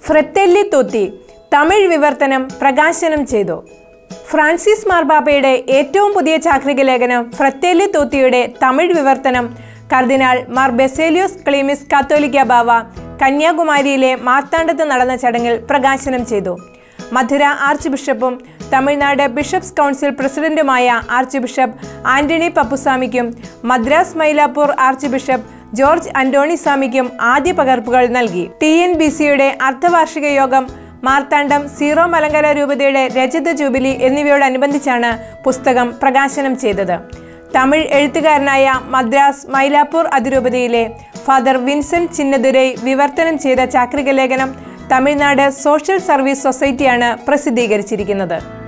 ഫ്രെത്തെല്ലി തോത്തി തമിഴ് വിവർത്തനം പ്രകാശനം ചെയ്തു ഫ്രാൻസിസ് മാർബാപ്പയുടെ ഏറ്റവും പുതിയ ചാക്രിക ലേഖനം ഫ്രത്തേലി തോത്തിയുടെ തമിഴ് വിവർത്തനം കർദിനാൾ മാർ ബെസേലിയോസ് ക്ലീമിസ് കാത്തോലിക്ക ബാവ കന്യാകുമാരിയിലെ മാർത്താണ്ഡത്ത് നടന്ന ചടങ്ങിൽ പ്രകാശനം ചെയ്തു മധുര ആർച്ച് ബിഷപ്പും തമിഴ്നാട് ബിഷപ്സ് കൗൺസിൽ പ്രസിഡന്റുമായ ആർച്ച് ബിഷപ്പ് ആന്റണി പപ്പുസ്വാമിക്കും മദ്രാസ് മൈലാപ്പൂർ ആർച്ച് ബിഷപ്പ് ജോർജ് അന്റോണി സ്വാമിക്കും ആദ്യ പകർപ്പുകൾ നൽകി ടി എൻ ബി സിയുടെ അർദ്ധവാർഷിക യോഗം മാർത്താണ്ഡം സീറോ മലങ്കര രൂപതയുടെ രജത ജൂബിലി എന്നിവയോടനുബന്ധിച്ചാണ് പുസ്തകം പ്രകാശനം ചെയ്തത് തമിഴ് എഴുത്തുകാരനായ മദ്രാസ് മൈലാപ്പൂർ അതിരൂപതയിലെ ഫാദർ വിൻസെന്റ് ചിന്നദുരൈ വിവർത്തനം ചെയ്ത ചാക്രിക ലേഖനം തമിഴ്നാട് സോഷ്യൽ സർവീസ് സൊസൈറ്റിയാണ് പ്രസിദ്ധീകരിച്ചിരിക്കുന്നത്